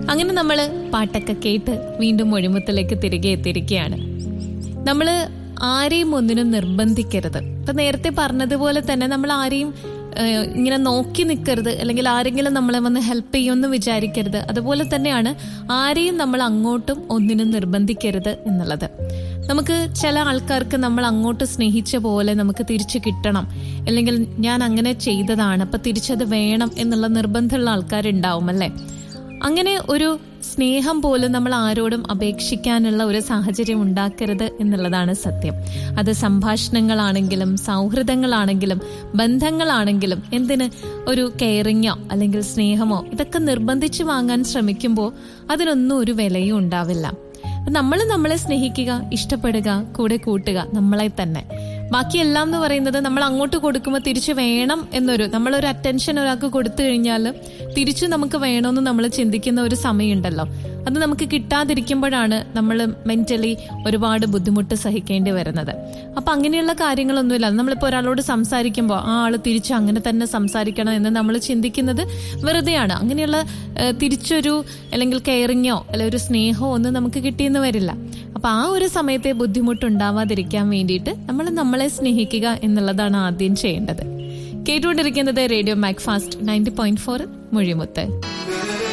അങ്ങനെ നമ്മൾ പാട്ടൊക്കെ കേട്ട് വീണ്ടും മൊഴിമുത്തിലേക്ക് തിരികെ എത്തിയിരിക്കുകയാണ് നമ്മള് ആരെയും ഒന്നിനും നിർബന്ധിക്കരുത് ഇപ്പൊ നേരത്തെ പറഞ്ഞതുപോലെ തന്നെ നമ്മൾ ആരെയും ഏഹ്, ഇങ്ങനെ നോക്കി നിൽക്കരുത് അല്ലെങ്കിൽ ആരെങ്കിലും നമ്മളെ വന്ന് ഹെൽപ്പ് ചെയ്യുമെന്ന് വിചാരിക്കരുത് അതുപോലെ തന്നെയാണ് ആരെയും നമ്മൾ അങ്ങോട്ടും ഒന്നിനും നിർബന്ധിക്കരുത് എന്നുള്ളത് നമുക്ക് ചില ആൾക്കാർക്ക് നമ്മൾ അങ്ങോട്ട് സ്നേഹിച്ച പോലെ നമുക്ക് തിരിച്ചു കിട്ടണം അല്ലെങ്കിൽ ഞാൻ അങ്ങനെ ചെയ്തതാണ് അപ്പൊ തിരിച്ചത് വേണം എന്നുള്ള നിർബന്ധമുള്ള ആൾക്കാരുണ്ടാവും അല്ലേ അങ്ങനെ ഒരു സ്നേഹം പോലും നമ്മൾ ആരോടും അപേക്ഷിക്കാനുള്ള ഒരു സാഹചര്യം ഉണ്ടാക്കരുത് എന്നുള്ളതാണ് സത്യം അത് സംഭാഷണങ്ങളാണെങ്കിലും സൗഹൃദങ്ങളാണെങ്കിലും ബന്ധങ്ങളാണെങ്കിലും എന്തിന് ഒരു കെയറിങ്ങോ അല്ലെങ്കിൽ സ്നേഹമോ ഇതൊക്കെ നിർബന്ധിച്ച് വാങ്ങാൻ ശ്രമിക്കുമ്പോൾ അതിനൊന്നും ഒരു വിലയും ഉണ്ടാവില്ല നമ്മൾ നമ്മളെ സ്നേഹിക്കുക ഇഷ്ടപ്പെടുക കൂടെ കൂട്ടുക നമ്മളെ തന്നെ ബാക്കിയെല്ലാം എന്ന് പറയുന്നത് നമ്മൾ അങ്ങോട്ട് കൊടുക്കുമ്പോൾ തിരിച്ചു വേണം എന്നൊരു നമ്മളൊരു അറ്റൻഷൻ ഒരാൾക്ക് കൊടുത്തു കഴിഞ്ഞാൽ തിരിച്ചു നമുക്ക് വേണമെന്ന് നമ്മൾ ചിന്തിക്കുന്ന ഒരു സമയമുണ്ടല്ലോ അത് നമുക്ക് കിട്ടാതിരിക്കുമ്പോഴാണ് നമ്മൾ മെന്റലി ഒരുപാട് ബുദ്ധിമുട്ട് സഹിക്കേണ്ടി വരുന്നത് അപ്പൊ അങ്ങനെയുള്ള കാര്യങ്ങളൊന്നുമില്ല നമ്മളിപ്പോൾ ഒരാളോട് സംസാരിക്കുമ്പോൾ ആ ആള് തിരിച്ചു അങ്ങനെ തന്നെ സംസാരിക്കണം എന്ന് നമ്മൾ ചിന്തിക്കുന്നത് വെറുതെയാണ് അങ്ങനെയുള്ള ഏഹ്, തിരിച്ചൊരു അല്ലെങ്കിൽ കെയറിങ്ങോ അല്ലെങ്കിൽ ഒരു സ്നേഹമോ ഒന്നും നമുക്ക് കിട്ടിയെന്ന് വരില്ല അപ്പൊ ആ ഒരു സമയത്തെ ബുദ്ധിമുട്ടുണ്ടാവാതിരിക്കാൻ വേണ്ടിയിട്ട് നമ്മൾ നമ്മളെ സ്നേഹിക്കുക എന്നുള്ളതാണ് ആദ്യം ചെയ്യേണ്ടത് കേട്ടുകൊണ്ടിരിക്കുന്നത് radio Mac fast ninety point four മൊഴിമുത്ത്